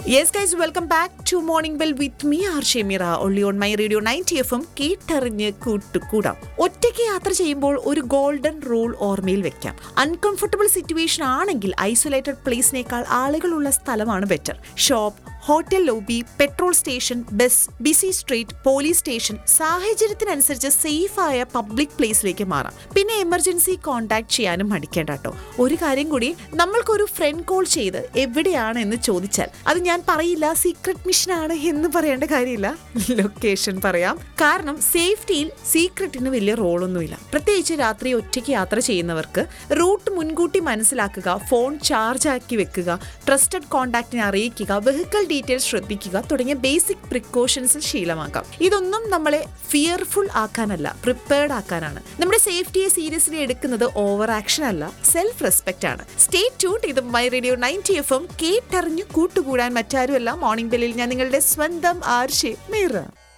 yes guys welcome back to morning bell with me R Shemira ഒള്ളി on my radio ninety F M കേട്ടറിഞ്ഞ് കൂട്ടുകൂടാം ഒറ്റയ്ക്ക് യാത്ര ചെയ്യുമ്പോൾ ഒരു ഗോൾഡൻ റൂൾ ഓർമ്മയിൽ വെക്കാം അൺകംഫർട്ടബിൾ സിറ്റുവേഷൻ ആണെങ്കിൽ ഐസൊലേറ്റഡ് പ്ലേസിനേക്കാൾ ആളുകളുള്ള സ്ഥലമാണ് better shop hotel lobby petrol station bus busy street police station സാഹചര്യത്തിനനുസരിച്ച് സേഫായ പബ്ലിക് പ്ലേസിലേക്ക് മാറാം പിന്നെ എമർജൻസി കോൺടാക്ട് ചെയ്യാനും മടിക്കേണ്ട കേട്ടോ ഒരു കാര്യം കൂടി നമ്മൾക്കൊരു ഫ്രണ്ട് കോൾ ചെയ്ത് എവിടെയാണ് എന്ന് ചോദിച്ചാൽ അത് ഞാൻ പറയില്ല സീക്രട്ട് മിഷൻ ആണ് എന്ന് പറയേണ്ട കാര്യമില്ല ലൊക്കേഷൻ പറയാം കാരണം സേഫ്റ്റിയിൽ സീക്രട്ടിന് വലിയ റോളൊന്നുമില്ല പ്രത്യേകിച്ച് രാത്രി ഒറ്റയ്ക്ക് യാത്ര ചെയ്യുന്നവർക്ക് റൂട്ട് മുൻകൂട്ടി മനസ്സിലാക്കുക ഫോൺ ചാർജ് ആക്കി വെക്കുക ട്രസ്റ്റഡ് കോൺടാക്റ്റിനെ അറിയിക്കുക വെഹിക്കിൾ ഡീറ്റെയിൽസ് ശ്രദ്ധിക്കുക തുടങ്ങിയ ബേസിക് പ്രിക്കോഷൻസിൽ ശീലമാക്കാം ഇതൊന്നും നമ്മളെ ഫിയർഫുൾ ആക്കാനല്ല പ്രിപ്പയർഡ് ആക്കാനാണ് നമ്മുടെ സേഫ്റ്റിയെ സീരിയസ്ലി എടുക്കുന്നത് ഓവർ ആക്ഷൻ അല്ല സെൽഫ് റെസ്പെക്റ്റ് ആണ് സ്റ്റേ ട്യൂൺ ഇത് my radio ninety F M കേട്ടറിഞ്ഞു കൂട്ടുകൂടാൻ മറ്റാരുമല്ല മോർണിംഗ് ബെല്ലിൽ ഞാൻ നിങ്ങളുടെ സ്വന്തം ആർഷെ മീറ